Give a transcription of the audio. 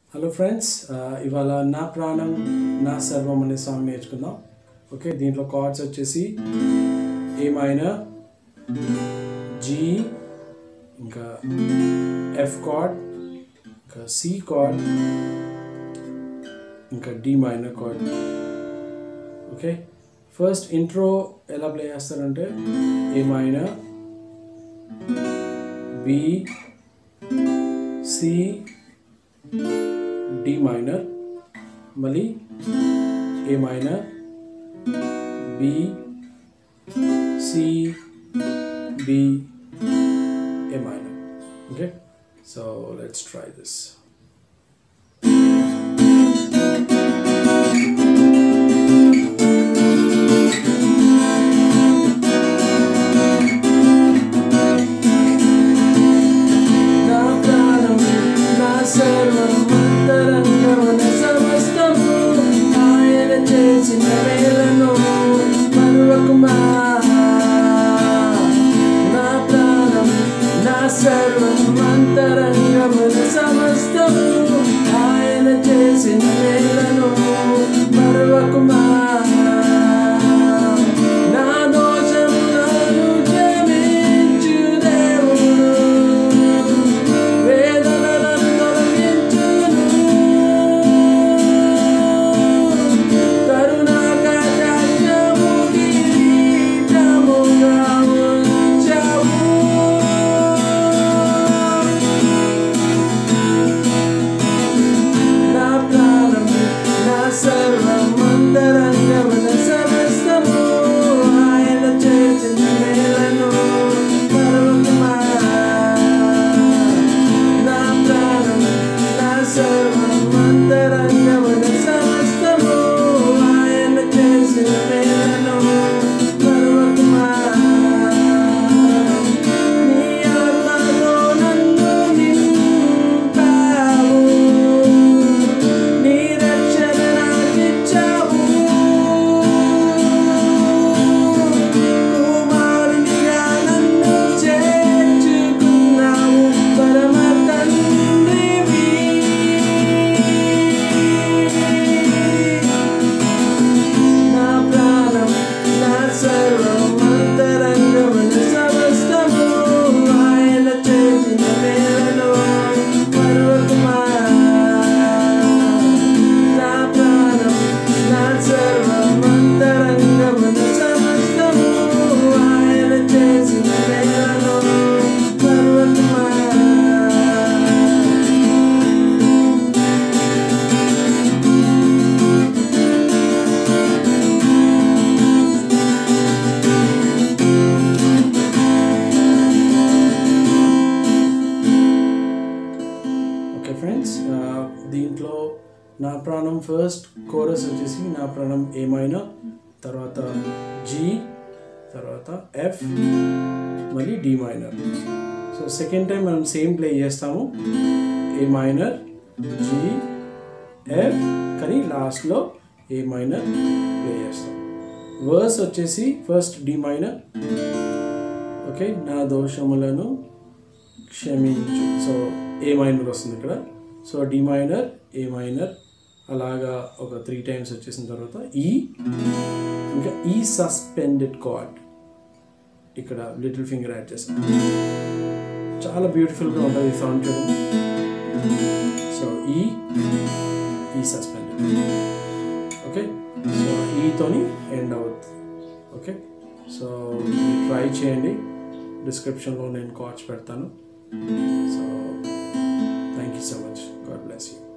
hello friends ఇవాళ నా ప్రాణం నా సర్వం అనే సాంగ్ నేర్చుకుందాం ఓకే దీంట్లో కార్డ్స్ వచ్చేసి ఏ మైనర్ జీ ఇంకా ఎఫ్ కార్డ్ ఇంకా సి కార్డ్ ఇంకా D minor chord okay first intro ఎలా ప్లే చేస్తారంటే A minor B C D minor మళ్ళీ A minor B C B A minor okay so let's try this నా ప్రాణం నా సర్వం అంతరంగమున సమస్తము ఆయన చేసిన వేలను మరువకుమా నా ప్రాణం నా సర్వం అంతరంగమున సమస్తము ఆయన చేసిన వేలను మరువకుమా నా దోషములను క్షమించు దేవుడు వేదనలను తొలగించును కరుణా కటాక్షము కిరీటముగా ఉంచావు నా ప్రాణం నా సర్వం అంతరంగమున సమస్తము ఆయన చేసిన మేలను మరొకమా నా ప్రాణం నా సర్వం అంతరంగమున సమస్తము ఆయన చేసిన మేలను మరొకమా నీ ఆత్మతో నన్ను నింపావు నీ రక్షణ నాకిచ్చావు కుమారునిగా నన్ను చేర్చుకున్నావు పరమ తండ్రివి నా ప్రాణం నా సర్వం అంతరంగమున సమస్తము ఆయన చేసిన మేలను మరొకమా నా ప్రాణం నా సర్వం అంతరంగమున సమస్తము ఆయన చేసిన మేలను మరొకమా ఓకే ఫ్రెండ్స్ దీంట్లో నా ప్రాణం ఫస్ట్ కోరస్ వచ్చేసి నా ప్రాణం ఏమైనా తర్వాత జీ తర్వాత ఎఫ్ మళ్ళీ D minor so second time మనం సేమ్ ప్లే చేస్తాము ఏ మైనర్ జీ ఎఫ్ కానీ లాస్ట్లో ఏ మైనర్ ప్లే చేస్తాం వర్స్ వచ్చేసి ఫస్ట్ డి మైనర్ ఓకే నా దోషములను క్షమించు సో ఏ మైనర్ వస్తుంది ఇక్కడ so D minor A minor అలాగా ఒక త్రీ టైమ్స్ వచ్చేసిన తర్వాత ఈ ఇంకా ఈ సస్పెండెడ్ కార్డ్ ఇక్కడ లిటిల్ ఫింగర్ యాడ్ చేస్తాం చాలా బ్యూటిఫుల్గా ఉంటుంది ఈ సౌండ్ చూడండి so E E suspended okay so ఈతోని ఎండ్ అవుతుంది ఓకే సో ట్రై చేయండి డిస్క్రిప్షన్లో నేను కార్డ్స్ పెడతాను so thank you so much God bless you